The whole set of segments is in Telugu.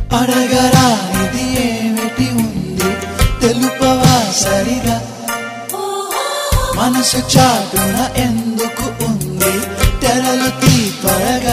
అడగరానిది ఏమిటి ఉంది తెలుపవా సరిగా మనసు చాటున ఎందుకు ఉంది తెరలు తీ త్వరగా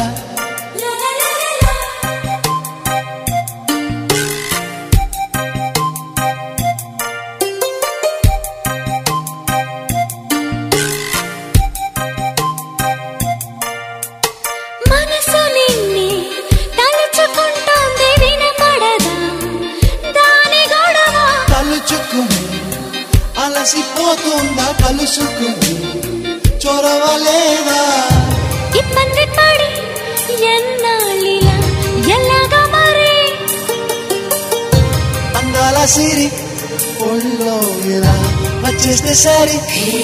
మనసు నిన్ని తలుచుకుంటోంది వినపడదా దాని గొడవ తలుచుకుని అలసిపోతుందా కలుసుకుని చొరవలేదా ఇబ్బంది పడి ఎన్నాళ్ళిలా ఎలాగా మరి అందాల సిరి ఒళ్ళో ఇలా వచ్చేస్తే సరి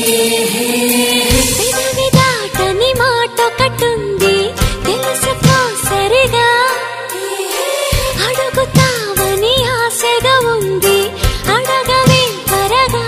పెదవి దాటని మాట కట్టుంది తెలుసుకో సరిగా అడుగుతావని ఆశగా ఉంది అడగవే త్వరగా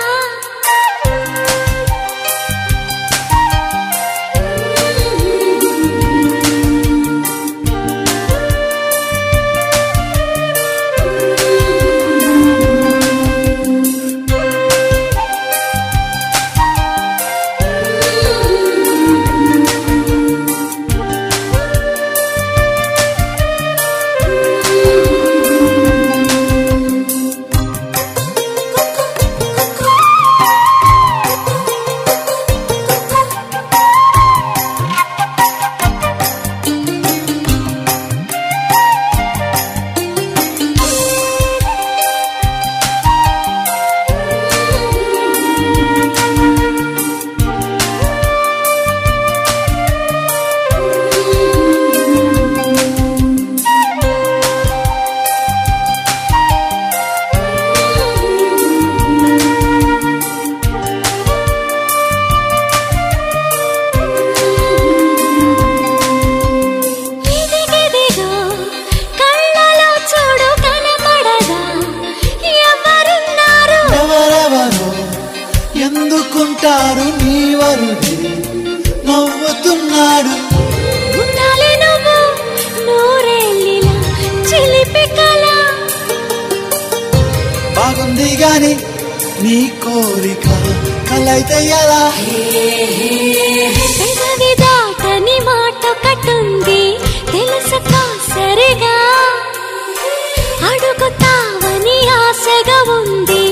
ఇదిగిదిగో కళ్ళలో చూడు కనపడదా ఎవరున్నారు ఎవరెవరో ఎందుకుంటారు నీ వరుడి నవ్వుతున్నాడు ఉండాలి నువ్వు నూరేళ్ళిలా చిలిపి కళ బాగుంది గాని నీ కోరిక కలైతే ఎలా పెదవి దాటని మాట కట్టుంది తెలుసుకో సరిగా అడుగుతావని ఆశగా ఉంది